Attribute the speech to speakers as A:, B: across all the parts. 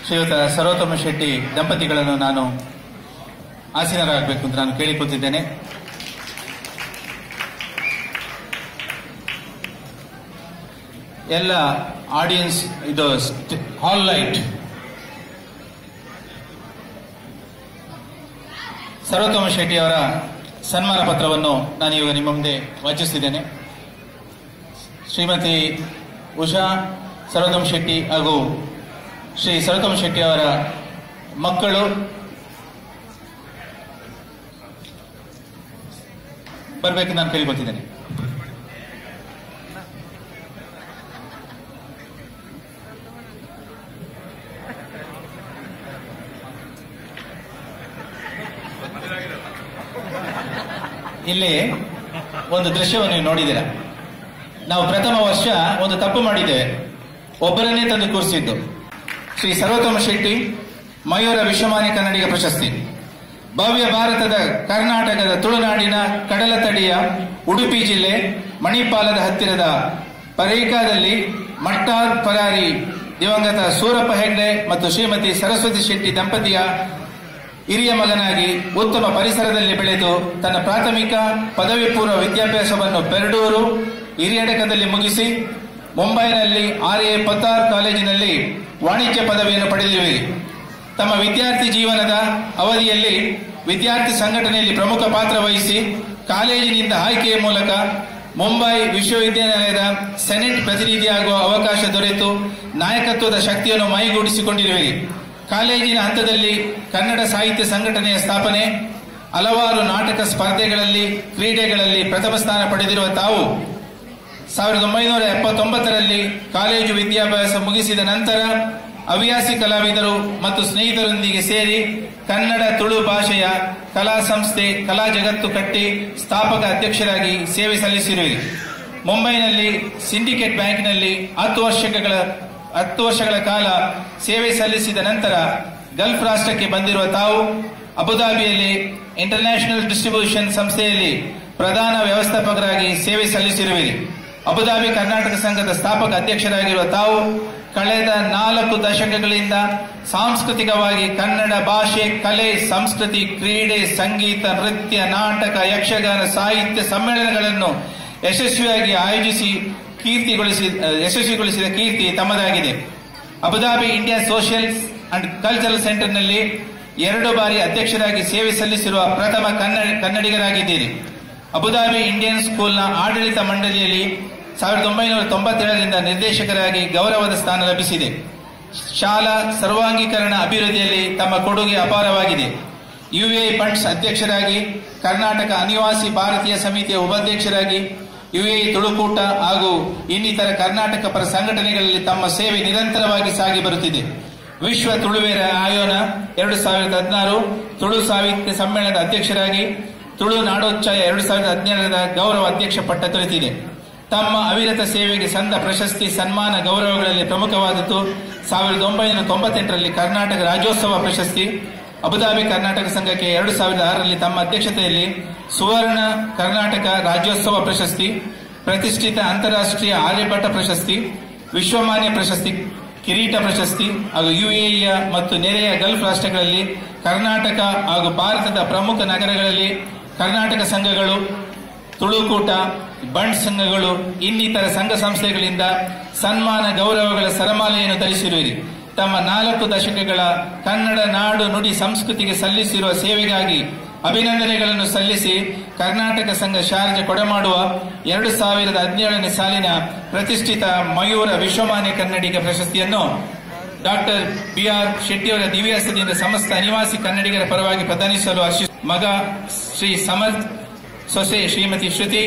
A: ಶ್ರೀಯುತ ಸರ್ವೋತ್ತಮ ಶೆಟ್ಟಿ ದಂಪತಿಗಳನ್ನು ನಾನು ಆಸೀನರಾಗಬೇಕು ಅಂತ ನಾನು ಕೇಳಿಕೊತಿದ್ದೇನೆ ಎಲ್ಲ ಆಡಿಯನ್ಸ್ ಇದು ಹಾಲ್ ಲೈಟ್ ಸರ್ವೋತ್ತಮ ಶೆಟ್ಟಿ ಅವರ ಸನ್ಮಾನ ಪತ್ರವನ್ನು ನಾನು ಇವಾಗ ನಿಮ್ಮ ಮುಂದೆ ವಾಚಿಸುತ್ತಿದ್ದೇನೆ ಶ್ರೀಮತಿ ಉಷಾ ಸರ್ವೋತ್ತಮ ಶೆಟ್ಟಿ ಹಾಗೂ ಶ್ರೀ ಸರ್ವೋತ್ತಮ ಶೆಟ್ಟಿ ಅವರ ಮಕ್ಕಳು ಬರಬೇಕು ನಾನು ಕೇಳಿಕೊಳ್ತಿದ್ದೇನೆ ಇಲ್ಲಿ ಒಂದು ದೃಶ್ಯವನ್ನು ನೀವು ನೋಡಿದ್ದೀರಾ ನಾವು ಪ್ರಥಮ ವರ್ಷ ಒಂದು ತಪ್ಪು ಮಾಡಿದ್ದೇವೆ ಒಬ್ಬರನ್ನೇ ತಂದು ಕೂರಿಸಿದ್ದು ಶ್ರೀ ಸರ್ವೋತ್ತಮ ಶೆಟ್ಟಿ ಮಯೂರ ವಿಶ್ವಮಾನ್ಯ ಕನ್ನಡಿಗ ಪ್ರಶಸ್ತಿ ಭವ್ಯ ಭಾರತದ ಕರ್ನಾಟಕದ ತುಳುನಾಡಿನ ಕಡಲತಡಿಯ ಉಡುಪಿ ಜಿಲ್ಲೆ ಮಣಿಪಾಲದ ಹತ್ತಿರದ ಪರೇಕಾದಲ್ಲಿ ಮಟ್ಟಾರ್ ಪರಾರಿ ದಿವಂಗತ ಸೂರಪ್ಪ ಹೆಗ್ಡೆ ಮತ್ತು ಶ್ರೀಮತಿ ಸರಸ್ವತಿ ಶೆಟ್ಟಿ ದಂಪತಿಯ ಹಿರಿಯ ಮಗನಾಗಿ ಉತ್ತಮ ಪರಿಸರದಲ್ಲಿ ಬೆಳೆದು ತನ್ನ ಪ್ರಾಥಮಿಕ ಪದವಿ ಪೂರ್ವ ವಿದ್ಯಾಭ್ಯಾಸವನ್ನು ಪೆರಡೂರು ಹಿರಿಯಡಕದಲ್ಲಿ ಮುಗಿಸಿ ಮುಂಬೈನಲ್ಲಿ ಆರ್ ಎ ಪತಾರ್ ಕಾಲೇಜಿನಲ್ಲಿ ವಾಣಿಜ್ಯ ಪದವಿಯನ್ನು ಪಡೆದಿರುವಿರಿ ತಮ್ಮ ವಿದ್ಯಾರ್ಥಿ ಜೀವನದ ಅವಧಿಯಲ್ಲಿ ವಿದ್ಯಾರ್ಥಿ ಸಂಘಟನೆಯಲ್ಲಿ ಪ್ರಮುಖ ಪಾತ್ರ ವಹಿಸಿ ಕಾಲೇಜಿನಿಂದ ಆಯ್ಕೆಯ ಮೂಲಕ ಮುಂಬೈ ವಿಶ್ವವಿದ್ಯಾನಿಲಯದ ಸೆನೆಟ್ ಪ್ರತಿನಿಧಿಯಾಗುವ ಅವಕಾಶ ದೊರೆತು ನಾಯಕತ್ವದ ಶಕ್ತಿಯನ್ನು ಮೈಗೂಡಿಸಿಕೊಂಡಿರುವಿರಿ ಕಾಲೇಜಿನ ಹಂತದಲ್ಲಿ ಕನ್ನಡ ಸಾಹಿತ್ಯ ಸಂಘಟನೆಯ ಸ್ಥಾಪನೆ ಹಲವಾರು ನಾಟಕ ಸ್ಪರ್ಧೆಗಳಲ್ಲಿ ಕ್ರೀಡೆಗಳಲ್ಲಿ ಪ್ರಥಮ ಸ್ಥಾನ ಪಡೆದಿರುವ ತಾವು ಸಾವಿರದ ಒಂಬೈನೂರ ಎಪ್ಪತ್ತೊಂಬತ್ತರಲ್ಲಿ ಕಾಲೇಜು ವಿದ್ಯಾಭ್ಯಾಸ ಮುಗಿಸಿದ ನಂತರ ಹವ್ಯಾಸಿ ಕಲಾವಿದರು ಮತ್ತು ಸ್ನೇಹಿತರೊಂದಿಗೆ ಸೇರಿ ಕನ್ನಡ ತುಳು ಭಾಷೆಯ ಕಲಾ ಸಂಸ್ಥೆ ಕಲಾ ಜಗತ್ತು ಕಟ್ಟಿ ಸ್ಥಾಪಕ ಅಧ್ಯಕ್ಷರಾಗಿ ಸೇವೆ ಸಲ್ಲಿಸಿರುವಿರಿ ಮುಂಬೈನಲ್ಲಿ ಸಿಂಡಿಕೇಟ್ ಬ್ಯಾಂಕ್ನಲ್ಲಿ ಹತ್ತು ವರ್ಷಗಳ ಹತ್ತು ವರ್ಷಗಳ ಕಾಲ ಸೇವೆ ಸಲ್ಲಿಸಿದ ನಂತರ ಗಲ್ಫ್ ರಾಷ್ಟ್ರಕ್ಕೆ ಬಂದಿರುವ ತಾವು ಅಬುದಾಬಿಯಲ್ಲಿ ಇಂಟರ್ನ್ಯಾಷನಲ್ ಡಿಸ್ಟ್ರಿಬ್ಯೂಷನ್ ಸಂಸ್ಥೆಯಲ್ಲಿ ಪ್ರಧಾನ ವ್ಯವಸ್ಥಾಪಕರಾಗಿ ಸೇವೆ ಸಲ್ಲಿಸಿರುವಿರಿ ಅಬುದಾಬಿ ಕರ್ನಾಟಕ ಸಂಘದ ಸ್ಥಾಪಕ ಅಧ್ಯಕ್ಷರಾಗಿರುವ ತಾವು ಕಳೆದ ನಾಲ್ಕು ದಶಕಗಳಿಂದ ಸಾಂಸ್ಕೃತಿಕವಾಗಿ ಕನ್ನಡ ಭಾಷೆ ಕಲೆ ಸಂಸ್ಕೃತಿ ಕ್ರೀಡೆ ಸಂಗೀತ ನೃತ್ಯ ನಾಟಕ ಯಕ್ಷಗಾನ ಸಾಹಿತ್ಯ ಸಮ್ಮೇಳನಗಳನ್ನು ಯಶಸ್ವಿಯಾಗಿ ಆಯೋಜಿಸಿ ಕೀರ್ತಿಗೊಳಿಸಿ ಯಶಸ್ವಿಗೊಳಿಸಿದ ಕೀರ್ತಿ ತಮ್ಮದಾಗಿದೆ Abu Dhabi India social and cultural ಸೆಂಟರ್ನಲ್ಲಿ ಎರಡು ಬಾರಿ ಅಧ್ಯಕ್ಷರಾಗಿ ಸೇವೆ ಸಲ್ಲಿಸಿರುವ ಪ್ರಥಮ ಕನ್ನಡ ಕನ್ನಡಿಗರಾಗಿದ್ದೀರಿ ಅಬುದಾಬಿ ಇಂಡಿಯನ್ ಸ್ಕೂಲ್ನ ಆಡಳಿತ ಮಂಡಳಿಯಲ್ಲಿ ಸಾವಿರದ ಒಂಬೈನೂರ ತೊಂಬತ್ತೇಳರಿಂದ ನಿರ್ದೇಶಕರಾಗಿ ಗೌರವದ ಸ್ಥಾನ ಲಭಿಸಿದೆ ಶಾಲಾ ಸರ್ವಾಂಗೀಕರಣ ಅಭಿವೃದ್ಧಿಯಲ್ಲಿ ತಮ್ಮ ಕೊಡುಗೆ ಅಪಾರವಾಗಿದೆ ಯುಎ ಫಂಡ್ಸ್ ಅಧ್ಯಕ್ಷರಾಗಿ ಕರ್ನಾಟಕ ಅನಿವಾಸಿ ಭಾರತೀಯ ಸಮಿತಿಯ ಉಪಾಧ್ಯಕ್ಷರಾಗಿ ಯುಎ ತುಳುಕೂಟ ಹಾಗೂ ಇನ್ನಿತರ ಕರ್ನಾಟಕ ಪರ ಸಂಘಟನೆಗಳಲ್ಲಿ ತಮ್ಮ ಸೇವೆ ನಿರಂತರವಾಗಿ ಸಾಗಿ ಬರುತ್ತಿದೆ ವಿಶ್ವ ತುಳುವೇರ ಆಯೋನ ಎರಡು ಸಾವಿರದ ಹದಿನಾರು ತುಳು ಸಾಹಿತ್ಯ ಸಮ್ಮೇಳನದ ಅಧ್ಯಕ್ಷರಾಗಿ ತುಳು ನಾಡೋಚ್ಚಾಯ ಎರಡು ಸಾವಿರದ ಹದಿನೇಳರ ಗೌರವ ಅಧ್ಯಕ್ಷ ಪಟ್ಟ ದೊರೆತಿದೆ ತಮ್ಮ ಅವಿರತ ಸೇವೆಗೆ ಸಂದ ಪ್ರಶಸ್ತಿ ಸನ್ಮಾನ ಗೌರವಗಳಲ್ಲಿ ಪ್ರಮುಖವಾದದ್ದು ಸಾವಿರದ ಒಂಬೈನೂರ ತೊಂಬತ್ತೆಂಟರಲ್ಲಿ ಕರ್ನಾಟಕ ರಾಜ್ಯೋತ್ಸವ ಪ್ರಶಸ್ತಿ ಅಬುದಾಬಿ ಕರ್ನಾಟಕ ಸಂಘಕ್ಕೆ ಎರಡು ಸಾವಿರದ ಆರರಲ್ಲಿ ತಮ್ಮ ಅಧ್ಯಕ್ಷತೆಯಲ್ಲಿ ಸುವರ್ಣ ಕರ್ನಾಟಕ ರಾಜ್ಯೋತ್ಸವ ಪ್ರಶಸ್ತಿ ಪ್ರತಿಷ್ಠಿತ ಅಂತಾರಾಷ್ಟ್ರೀಯ ಆರ್ಯಭಟ ಪ್ರಶಸ್ತಿ ವಿಶ್ವಮಾನ್ಯ ಪ್ರಶಸ್ತಿ ಕಿರೀಟ ಪ್ರಶಸ್ತಿ ಹಾಗೂ ಯುಎಇಯ ಮತ್ತು ನೆರೆಯ ಗಲ್ಫ್ ರಾಷ್ಟ್ರಗಳಲ್ಲಿ ಕರ್ನಾಟಕ ಹಾಗೂ ಭಾರತದ ಪ್ರಮುಖ ನಗರಗಳಲ್ಲಿ ಕರ್ನಾಟಕ ಸಂಘಗಳು ತುಳುಕೂಟ ಬಂಡ್ ಸಂಘಗಳು ಇನ್ನಿತರ ಸಂಘ ಸಂಸ್ಥೆಗಳಿಂದ ಸನ್ಮಾನ ಗೌರವಗಳ ಸರಮಾಲೆಯನ್ನು ಧರಿಸಿರುವಿರಿ ತಮ್ಮ ನಾಲ್ಕು ದಶಕಗಳ ಕನ್ನಡ ನಾಡು ನುಡಿ ಸಂಸ್ಕೃತಿಗೆ ಸಲ್ಲಿಸಿರುವ ಸೇವೆಗಾಗಿ ಅಭಿನಂದನೆಗಳನ್ನು ಸಲ್ಲಿಸಿ ಕರ್ನಾಟಕ ಸಂಘ ಶಾರ್ಜ ಕೊಡಮಾಡುವ ಎರಡು ಸಾವಿರದ ಹದಿನೇಳನೇ ಸಾಲಿನ ಪ್ರತಿಷ್ಠಿತ ಮಯೂರ ವಿಶ್ವಮಾನ್ಯ ಕನ್ನಡಿಗ ಪ್ರಶಸ್ತಿಯನ್ನು ಡಾಕ್ಟರ್ ಬಿಆರ್ ಶೆಟ್ಟಿಯವರ ದಿವ್ಯಾಸದಿಂದ ಸಮಸ್ತ ನಿವಾಸಿ ಕನ್ನಡಿಗರ ಪರವಾಗಿ ಪ್ರದಾನಿಸಲು ಹರ್ಷಿ ಮಗ ಶ್ರೀ ಸಮರ್ಥ್ ಸೊಸೆ ಶ್ರೀಮತಿ ಶ್ರುತಿ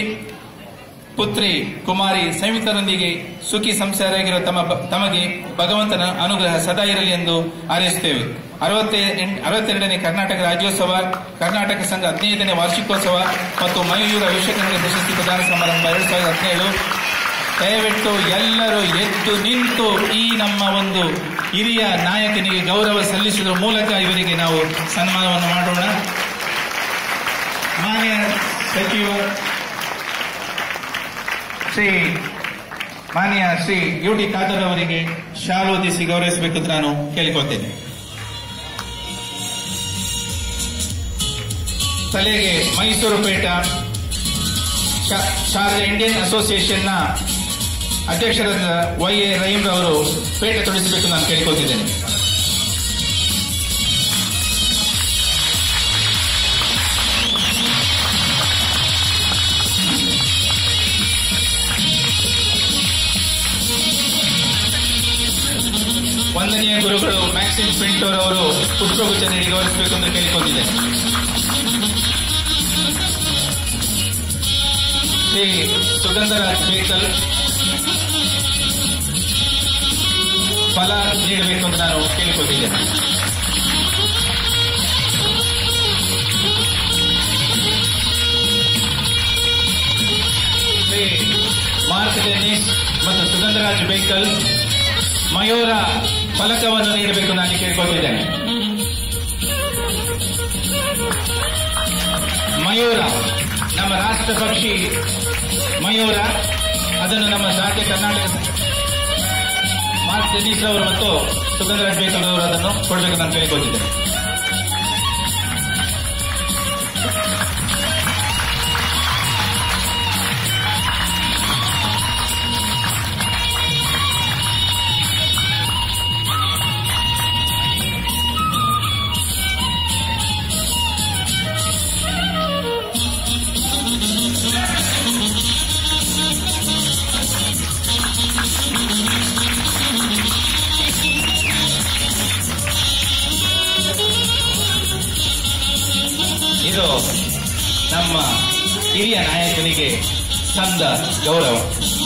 A: ಪುತ್ರಿ ಕುಮಾರಿ ಸಂಯುಕ್ತರೊಂದಿಗೆ ಸುಖಿ ಸಂಸಾರಾಗಿರುವ ತಮ್ಮ ತಮಗೆ ಭಗವಂತನ ಅನುಗ್ರಹ ಸದಾ ಇರಲಿ ಎಂದು ಹಾರೈಸುತ್ತೇವೆ ಅರವತ್ತೇ ಅರವತ್ತೆರಡನೇ ಕರ್ನಾಟಕ ರಾಜ್ಯೋತ್ಸವ ಕರ್ನಾಟಕ ಸಂಘ ಹದಿನೈದನೇ ವಾರ್ಷಿಕೋತ್ಸವ ಮತ್ತು ಮಯೂರ ವಿಶ್ವಕನ್ನಡ ಪ್ರಶಸ್ತಿ ಪ್ರದಾನ ಸಮಾರಂಭ ಎರಡು ಸಾವಿರದ ಹದಿನೇಳು ದಯವಿಟ್ಟು ಎಲ್ಲರೂ ಎದ್ದು ನಿಂತು ಈ ನಮ್ಮ ಒಂದು ಹಿರಿಯ ನಾಯಕನಿಗೆ ಗೌರವ ಸಲ್ಲಿಸುವ ಮೂಲಕ ಇವರಿಗೆ ನಾವು ಸನ್ಮಾನವನ್ನು ಮಾಡೋಣ ಮಾನ್ಯ ಸಚಿವ ಶ್ರೀ ಮಾನ್ಯ ಶ್ರೀ ಯು ಟಿ ಖಾದರ್ ಅವರಿಗೆ ಶಾಲು ಹೊದಿಸಿ ಗೌರವಿಸಬೇಕು ಅಂತ ನಾನು ಕೇಳಿಕೊಳ್ತೇನೆ ತಲೆಗೆ ಮೈಸೂರು ಪೇಟ ಶಾ- ಶಾರದಾ ಇಂಡಿಯನ್ ಅಸೋಸಿಯೇಷನ್ನ ಅಧ್ಯಕ್ಷರಾದ ವೈ ಎ ರಹೀಂ ರವರು ಪೇಟ ತೊಡಿಸಬೇಕು ನಾನು ಕೇಳಿಕೊಳ್ತಿದ್ದೇನೆ ವಂದನೀಯ ಗುರುಗಳು ಮ್ಯಾಕ್ಸಿಮ್ ಪಿಂಟೋರ್ ಅವರು ಪುಷ್ಪಗುಚ್ಛ ನೀಡಿ ಗೌರವಿಸಬೇಕು ಅಂತ ಕೇಳಿಕೊಂಡಿದ್ದೇನೆ ಶ್ರೀ ಸುಗಂಧರಾಜ್ ಬೇಕಲ್ ಫಲ ನೀಡಬೇಕು ಅಂತ ನಾನು ಕೇಳಿಕೊಂಡಿದ್ದೇನೆ ಶ್ರೀ ಮಾರ್ಕ್ ಡೆನಿಸ್ ಮತ್ತು ಸುಗಂಧರಾಜ್ ಬೇಕಲ್ ಮಯೂರ ಫಲಕವನ್ನು ನೀಡಬೇಕು ನಾನು ಕೇಳ್ಕೊಳ್ತಿದ್ದೇನೆ ಮಯೂರ ನಮ್ಮ ರಾಷ್ಟ್ರ ಪಕ್ಷಿ ಮಯೂರ ಅದನ್ನು ನಮ್ಮ ರಾಜ್ಯ ಕರ್ನಾಟಕ ಮಾರ್ಕ್ ಡೆನಿಸ್ ಅವರು ಮತ್ತು ಸುಗಂಧರಾಜ್ ಬೇಕಲ್ ಅವರು ಅದನ್ನು ಕೊಡಬೇಕು ನಾನು ಕೇಳ್ಕೊಳ್ತಿದ್ದೇನೆ ಇದು ನಮ್ಮ ಹಿರಿಯ ನಾಯಕನಿಗೆ ಸಂದ ಗೌರವ